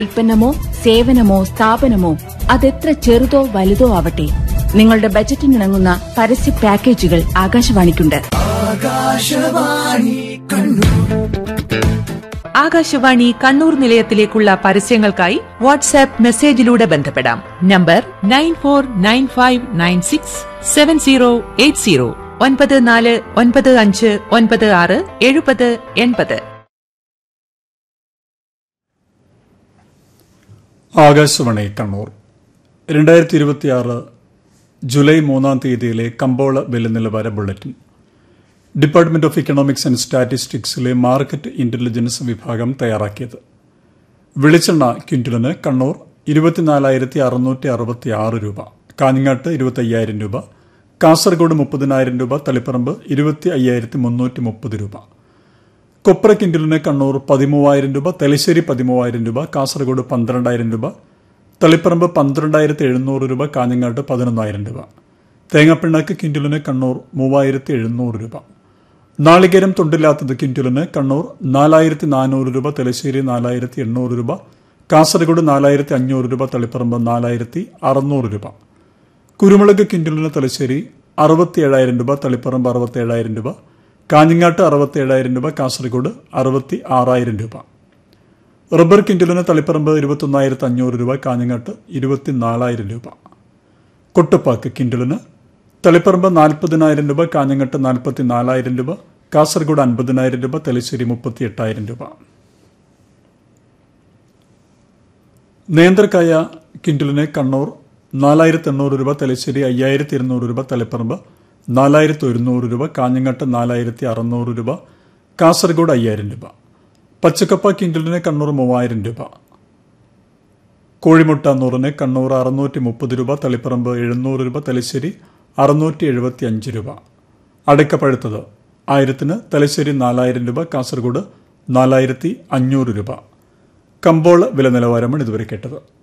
ഉൽപ്പന്നമോ സേവനമോ സ്ഥാപനമോ അതെത്ര ചെറുതോ വലുതോ ആവട്ടെ നിങ്ങളുടെ ബജറ്റിനിണങ്ങുന്ന പരസ്യ പാക്കേജുകൾ ആകാശവാണിക്കുണ്ട് ആകാശവാണി കണ്ണൂർ നിലയത്തിലേക്കുള്ള പരസ്യങ്ങൾക്കായി വാട്സാപ്പ് മെസ്സേജിലൂടെ ബന്ധപ്പെടാം number nine four nine five nine six seven zero eight zero ഒൻപത് നാല് ഒൻപത് അഞ്ച് ഒൻപത് ആറ് എഴുപത് എൺപത് ആകാശവാണി കണ്ണൂർ രണ്ടായിരത്തി ഇരുപത്തിയാറ് ജൂലൈ മൂന്നാം തീയതിയിലെ കമ്പോള വില നിലവാര bulletin department of economics and സ്റ്റാറ്റിസ്റ്റിക്സിലെ മാർക്കറ്റ് ഇന്റലിജൻസ് വിഭാഗം തയ്യാറാക്കിയത് വെളിച്ചെണ്ണ ക്വിന്റലിന് കണ്ണൂർ ഇരുപത്തിനാലായിരത്തി അറുന്നൂറ്റി അറുപത്തി ആറ് രൂപ കാഞ്ഞങ്ങാട്ട് ഇരുപത്തയ്യായിരം രൂപ കാസർഗോഡ് മുപ്പതിനായിരം രൂപ തളിപ്പറമ്പ് ഇരുപത്തി അയ്യായിരത്തി മുന്നൂറ്റി മുപ്പത് രൂപ കൊപ്ര കിൻഡലിന് കണ്ണൂർ പതിമൂവായിരം രൂപ തലശ്ശേരി പതിമൂവായിരം രൂപ കാസർഗോഡ് പന്ത്രണ്ടായിരം രൂപ തളിപ്പറമ്പ് പന്ത്രണ്ടായിരത്തി എഴുന്നൂറ് രൂപ കാഞ്ഞങ്ങാട്ട് പതിനൊന്നായിരം രൂപ തേങ്ങാപ്പിണ്ണാക്ക് കിൻഡലിന് കണ്ണൂർ മൂവായിരത്തി എഴുന്നൂറ് രൂപ നാളികേരം തൊണ്ടില്ലാത്തത് കിൻഡലിന് കണ്ണൂർ നാലായിരത്തി നാനൂറ് രൂപ തലശ്ശേരി നാലായിരത്തി എണ്ണൂറ് രൂപ കാസർഗോഡ് നാലായിരത്തി അഞ്ഞൂറ് രൂപ തളിപ്പറമ്പ് നാലായിരത്തി അറുന്നൂറ് രൂപ കുരുമുളക് കിൻഡലിന് തലശ്ശേരി അറുപത്തി ഏഴായിരം രൂപ തളിപ്പറമ്പ് അറുപത്തി ഏഴായിരം രൂപ കാഞ്ഞങ്ങാട്ട് അറുപത്തി ഏഴായിരം രൂപ കാസർഗോഡ് അറുപത്തി ആറായിരം രൂപ റബ്ബർ കിൻഡലിന് തളിപ്പറമ്പ് ഇരുപത്തൊന്നായിരത്തി അഞ്ഞൂറ് രൂപ കാഞ്ഞങ്ങാട്ട് ഇരുപത്തിനാലായിരം രൂപ കൊട്ടുപ്പാക്ക് കിൻഡലിന് തളിപ്പറമ്പ് നാൽപ്പതിനായിരം രൂപ കാഞ്ഞങ്ങാട്ട് നാൽപ്പത്തി നാലായിരം രൂപ കാസർഗോഡ് അൻപതിനായിരം രൂപ തലശ്ശേരി മുപ്പത്തി എട്ടായിരം രൂപ നേന്ത്രക്കായ കിൻഡലിന് കണ്ണൂർ നാലായിരത്തി എണ്ണൂറ് രൂപ തലശ്ശേരി അയ്യായിരത്തി ഇരുന്നൂറ് രൂപ തളിപ്പറമ്പ് നാലായിരത്തി ഒരുന്നൂറ് രൂപ കാഞ്ഞങ്ങാട്ട് നാലായിരത്തി അറുന്നൂറ് രൂപ കാസർഗോഡ് അയ്യായിരം രൂപ പച്ചക്കപ്പ കിൻഡലിന് കണ്ണൂർ മൂവായിരം രൂപ കോഴിമുട്ട നൂറിന് കണ്ണൂർ അറുന്നൂറ്റി മുപ്പത് രൂപ തളിപ്പറമ്പ് എഴുന്നൂറ് രൂപ തലശ്ശേരി അറുന്നൂറ്റി എഴുപത്തി അഞ്ച് രൂപ അടയ്ക്ക പഴുത്തത് ആയിരത്തിന് തലശ്ശേരി നാലായിരം രൂപ കാസർഗോഡ് നാലായിരത്തി അഞ്ഞൂറ് രൂപ കമ്പോള വില നിലവാരമാണ് ഇതുവരെ കേട്ടത്